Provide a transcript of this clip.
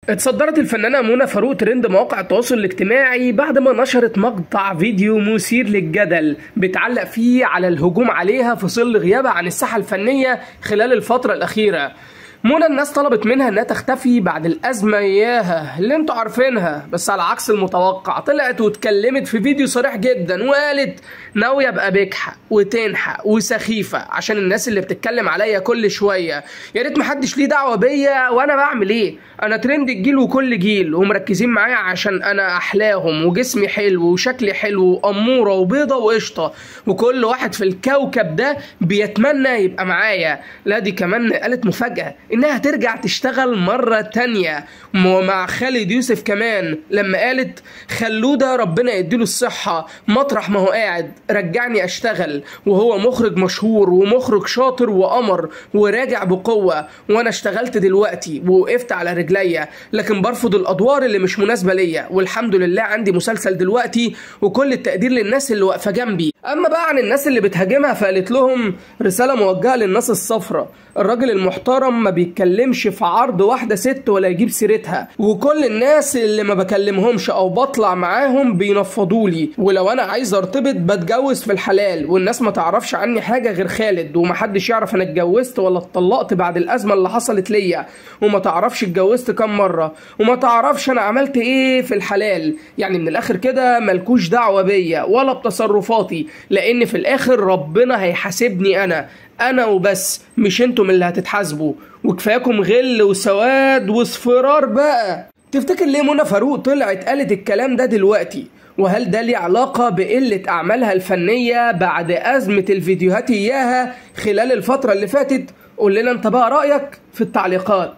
اتصدرت الفنانة منى فاروق ترند مواقع التواصل الاجتماعي بعد ما نشرت مقطع فيديو مثير للجدل بتعلق فيه على الهجوم عليها في ظل غيابها عن الساحة الفنية خلال الفترة الأخيرة منى الناس طلبت منها انها تختفي بعد الازمه اياها اللي انتوا عارفينها بس على عكس المتوقع طلعت واتكلمت في فيديو صريح جدا وقالت ناويه ابقى بجحه وتنحى وسخيفه عشان الناس اللي بتتكلم عليا كل شويه يا ريت محدش ليه دعوه بيا وانا بعمل ايه انا ترند الجيل وكل جيل ومركزين معايا عشان انا احلاهم وجسمي حلو وشكلي حلو واموره وبيضه وقشطه وكل واحد في الكوكب ده بيتمنى يبقى معايا لا دي كمان قالت مفاجاه انها ترجع تشتغل مرة تانية ومع خالد يوسف كمان لما قالت خلودة ربنا يديله الصحة مطرح ما هو قاعد رجعني اشتغل وهو مخرج مشهور ومخرج شاطر وقمر وراجع بقوة وانا اشتغلت دلوقتي ووقفت على رجليا لكن برفض الادوار اللي مش مناسبة ليا والحمد لله عندي مسلسل دلوقتي وكل التقدير للناس اللي واقفة جنبي اما بقى عن الناس اللي بتهاجمها فقالت لهم رسالة موجهة للناس الصفرة الراجل المحترم ما بيتكلمش في عرض واحدة ست ولا يجيب سيرتها وكل الناس اللي ما بكلمهمش او بطلع معاهم بينفضوا لي ولو انا عايز ارتبط بتجوز في الحلال والناس ما تعرفش عني حاجة غير خالد ومحدش يعرف انا اتجوزت ولا اتطلقت بعد الازمة اللي حصلت ليا وما تعرفش اتجوزت كام مرة وما تعرفش انا عملت ايه في الحلال يعني من الاخر كده ملكوش دعوة بيا ولا بتصرفاتي لان في الاخر ربنا هيحاسبني انا انا وبس مش انتم اللي هتتحاسبوا وكفاياكم غل وسواد واصفرار بقى تفتكر ليه منى فاروق طلعت قالت الكلام ده دلوقتي وهل ده ليه علاقة بقلة أعمالها الفنية بعد أزمة الفيديوهات إياها خلال الفترة اللي فاتت قول لنا انت بقى رأيك في التعليقات